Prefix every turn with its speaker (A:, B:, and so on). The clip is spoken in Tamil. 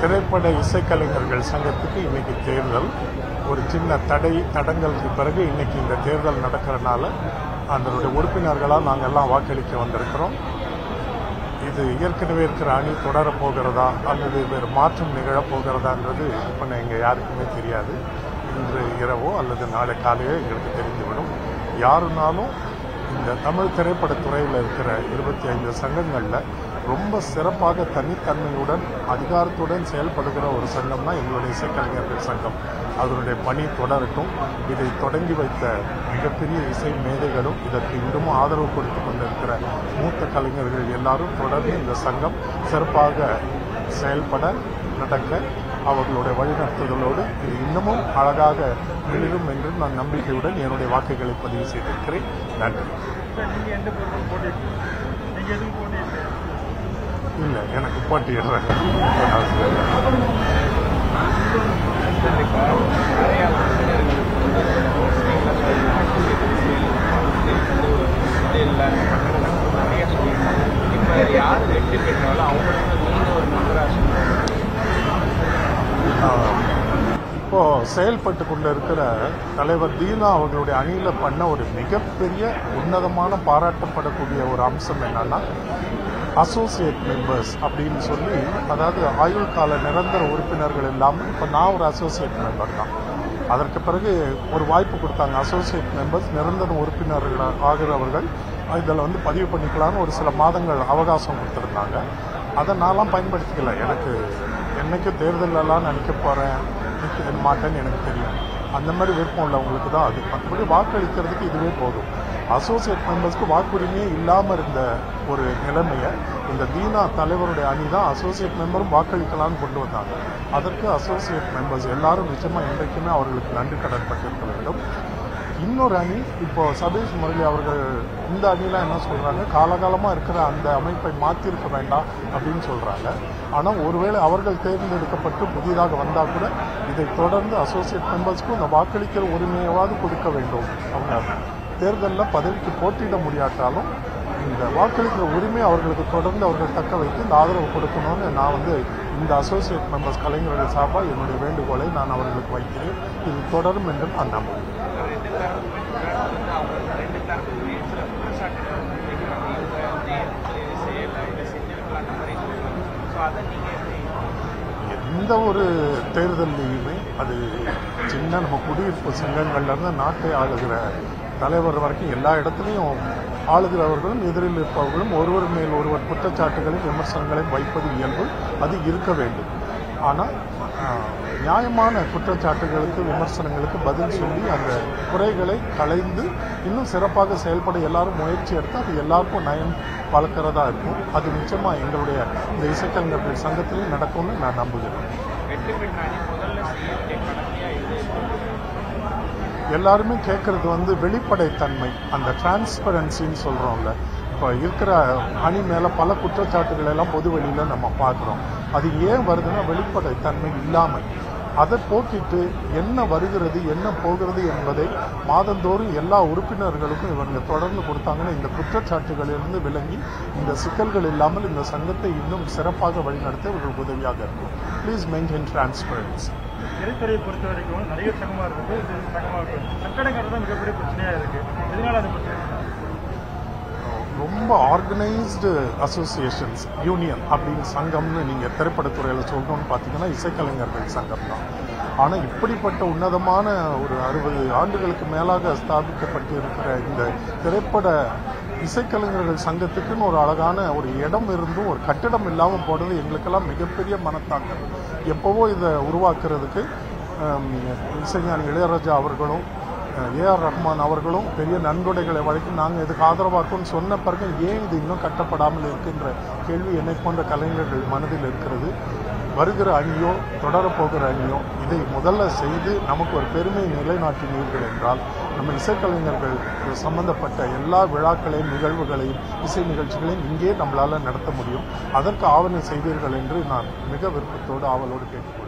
A: திரைப்பட இசைக்கலைஞர்கள் சங்கத்துக்கு இன்னைக்கு தேர்தல் ஒரு சின்ன தடை தடங்களுக்கு பிறகு இன்னைக்கு இந்த தேர்தல் நடக்கிறனால அதனுடைய உறுப்பினர்களாக நாங்கள் எல்லாம் வாக்களிக்க வந்திருக்கிறோம் இது ஏற்கனவே இருக்கிற அணி தொடரப் போகிறதா அல்லது வேறு மாற்றம் நிகழப் போகிறதான்றது இப்போ எங்கள் யாருக்குமே தெரியாது இன்று இரவோ அல்லது நாளை காலையோ எங்களுக்கு தெரிந்துவிடும் யாருனாலும் இந்த தமிழ் திரைப்படத்துறையில் இருக்கிற இருபத்தி ஐந்து சங்கங்களில் ரொம்ப சிறப்பாக தனித்தன்மையுடன் அதிகாரத்துடன் செயல்படுகிற ஒரு சங்கம்னா எங்களுடைய இசைக்கலைஞர்கள் சங்கம் அதனுடைய பணி தொடரட்டும் இதை தொடங்கி வைத்த மிகப்பெரிய இசை மேதைகளும் இதற்கு இன்னமும் ஆதரவு கொடுத்து கொண்டிருக்கிற மூத்த கலைஞர்கள் எல்லாரும் தொடர்ந்து இந்த சங்கம் சிறப்பாக செயல்பட நடக்க அவர்களுடைய வழிநடத்துதலோடு இது இன்னமும் அழகாக மிளிரும் என்று நான் நம்பிக்கையுடன் என்னுடைய வாக்குகளை பதிவு செய்திருக்கிறேன் நன்றி
B: சார் நீங்க எந்த பொருளும் போட்டிட்டு நீங்க எதுவும் போட்டிட்டு
A: இல்லை எனக்கு போட்டியிடுறேன்
C: இப்போ யார் வெற்றி பெற்றாலும் அவங்களுக்கு நீங்க ஒரு மெம்பராக
A: ஆஹ், இப்போ செயல்பட்டு கொண்டு இருக்கிற தலைவர் தீனா அவர்களுடைய அணியில பண்ண ஒரு மிகப்பெரிய உன்னதமான பாராட்டப்படக்கூடிய ஒரு அம்சம் என்னன்னா அசோசியேட் மெம்பர்ஸ் அப்படின்னு சொல்லி அதாவது ஆயுள் கால நிரந்தர உறுப்பினர்கள் இல்லாமல் இப்போ நான் ஒரு அசோசியேட் மெம்பர் தான் அதற்கு பிறகு ஒரு வாய்ப்பு கொடுத்தாங்க அசோசியேட் மெம்பர்ஸ் நிரந்தர உறுப்பினர்கள் ஆகிறவர்கள் இதில் வந்து பதிவு பண்ணிக்கலாம்னு ஒரு சில மாதங்கள் அவகாசம் கொடுத்துருந்தாங்க அதை நான்லாம் பயன்படுத்திக்கல எனக்கு என்னைக்கும் தேர்தலெல்லாம் நான் நிற்க போகிறேன் நிற்க மாட்டேன்னு எனக்கு தெரியும் அந்த மாதிரி விருப்பம் உள்ளவங்களுக்கு தான் அது மற்றபடி வாக்களிக்கிறதுக்கு இதுவே போதும் அசோசியேட் மெம்பர்ஸ்க்கு வாக்குரிமையே இல்லாமல் இருந்த ஒரு நிலைமையை இந்த தீனா தலைவருடைய அணி தான் அசோசியேட் மெம்பரும் வாக்களிக்கலாம்னு கொண்டு வந்தாங்க அதற்கு அசோசியேட் மெம்பர்ஸ் எல்லாரும் நிச்சயமாக இன்றைக்குமே அவர்களுக்கு நன்றி கடன் பட்டிருக்க வேண்டும் இன்னொரு அணி இப்போ சதீஷ் முரளி அவர்கள் இந்த அணிலாம் என்ன சொல்றாங்க காலகாலமாக இருக்கிற அந்த அமைப்பை மாற்றிருக்க வேண்டாம் அப்படின்னு சொல்றாங்க ஆனால் ஒருவேளை அவர்கள் தேர்ந்தெடுக்கப்பட்டு புதிதாக வந்தால் கூட இதை தொடர்ந்து அசோசியேட் மெம்பர்ஸ்க்கும் இந்த வாக்களிக்கிற உரிமையாவது கொடுக்க வேண்டும் அவங்க தேர்தலில் பதவிக்கு போட்டியிட முடியாட்டாலும் இந்த வாக்களிக்கிற உரிமை அவர்களுக்கு தொடர்ந்து அவர்கள் தக்க வைத்து இந்த ஆதரவு கொடுக்கணும்னு நான் வந்து இந்த அசோசியேட் மெம்பர்ஸ் கலைஞர்கள் சார்பாக என்னுடைய வேண்டுகோளை நான் அவர்களுக்கு வைக்கிறேன் இது தொடரும் என்று நான் நம்புகிறேன்
C: ரெண்டு தரப்பு அவங்க ரெண்டு தரப்புமே சில குற்றச்சாட்டுகள் வந்து வைக்கிறாங்க இவங்க நேரத்தில் செய்யலை இதை செஞ்சிருக்கலாம் அந்த மாதிரி சொல்றாங்க ஸோ அதை நீங்கள் எப்படி
A: எந்த ஒரு தேர்தல்லையுமே அது சின்ன நம்ம குடியிருப்பு சங்கங்கள்ல இருந்து நாட்டை ஆளுகிற தலைவர் வரைக்கும் எல்லா இடத்துலையும் ஆளுகிறவர்களும் எதிரில் இருப்பவர்களும் ஒருவர் மேல் ஒருவர் குற்றச்சாட்டுகளையும் விமர்சனங்களையும் வைப்பது இயல்பு அது இருக்க வேண்டும் ஆனால் ஆஹ், நியாயமான குற்றச்சாட்டுகளுக்கு விமர்சனங்களுக்கு பதில் சொல்லி அந்த குறைகளை களைந்து இன்னும் சிறப்பாக செயல்பட எல்லாரும் முயற்சி எடுத்து அது எல்லாருக்கும் நயம் வளர்க்கிறதா இருக்கும் அது நிச்சயமா எங்களுடைய இந்த இசைக்கலைஞர்கள் சங்கத்திலையும் நடக்கும்னு நான் நம்புகிறேன்
C: வெற்றி பெற்ற அணி முதல்ல செய்ய வேண்டிய கடமையாக இது
A: எல்லாருமே கேட்கறது வந்து வெளிப்படைத்தன்மை அந்த டிரான்ஸ்பரன்சின்னு சொல்கிறோம்ல இப்போ இருக்கிற அணி மேலே பல குற்றச்சாட்டுகள் எல்லாம் பொது வெளியில் நம்ம பார்க்குறோம் அது ஏன் வருதுன்னா வெளிப்படைத்தன்மை இல்லாமல் அதை போக்கிட்டு என்ன வருகிறது என்ன போகிறது என்பதை மாதந்தோறும் எல்லா உறுப்பினர்களுக்கும் இவங்க தொடர்ந்து கொடுத்தாங்கன்னா இந்த குற்றச்சாட்டுகளிலிருந்து விளங்கி இந்த சிக்கல்கள் இல்லாமல் இந்த சங்கத்தை இன்னும் சிறப்பாக வழிநடத்த இவர்களுக்கு உதவியாக இருக்கும் ப்ளீஸ் மெயின்டைன் டிரான்ஸ்பரன்சி
B: திரைத்துறையை பொறுத்த வரைக்கும் நடிகர் சங்கமா இருக்குது இது சங்கமா இருக்கு சங்கடங்கிறது தான் மிகப்பெரிய பிரச்சனையா இருக்கு எதனால அது பிரச்சனை
A: ரொம்ப ஆர்கனைஸ்டு அசோசியேஷன்ஸ் யூனியன் அப்படின்னு சங்கம்னு நீங்கள் திரைப்படத்துறையில் சொல்லணும்னு பார்த்தீங்கன்னா இசைக்கலைஞர்கள் சங்கம் தான் ஆனால் இப்படிப்பட்ட உன்னதமான ஒரு அறுபது ஆண்டுகளுக்கு மேலாக ஸ்தாபிக்கப்பட்டு இருக்கிற இந்த திரைப்பட இசைக்கலைஞர்கள் சங்கத்துக்குன்னு ஒரு அழகான ஒரு இடம் இருந்தும் ஒரு கட்டிடம் இல்லாமல் போனது எங்களுக்கெல்லாம் மிகப்பெரிய மனத்தாக்கம் எப்போவோ இதை உருவாக்குறதுக்கு ஹம், இசைஞானி இளையராஜா அவர்களும் ஏஆர் ரஹ்மான் அவர்களும் பெரிய நன்கொடைகளை வழங்கி நாங்கள் இதுக்கு ஆதரவாக இருக்கோம்னு சொன்ன பிறகு ஏன் இது இன்னும் கட்டப்படாமல் இருக்கின்ற கேள்வி என்னை போன்ற கலைஞர்கள் மனதில் இருக்கிறது வருகிற அணியோ தொடரப்போகிற அணியோ இதை முதல்ல செய்து நமக்கு ஒரு பெருமையை நிலைநாட்டினீர்கள் என்றால் நம்ம இசைக்கலைஞர்கள் சம்பந்தப்பட்ட எல்லா விழாக்களையும் நிகழ்வுகளையும் இசை நிகழ்ச்சிகளையும் இங்கே நம்மளால் நடத்த முடியும் அதற்கு ஆவணம் செய்வீர்கள் என்று நான் மிக விருப்பத்தோடு ஆவலோடு கேட்டுக்கொள்கிறேன்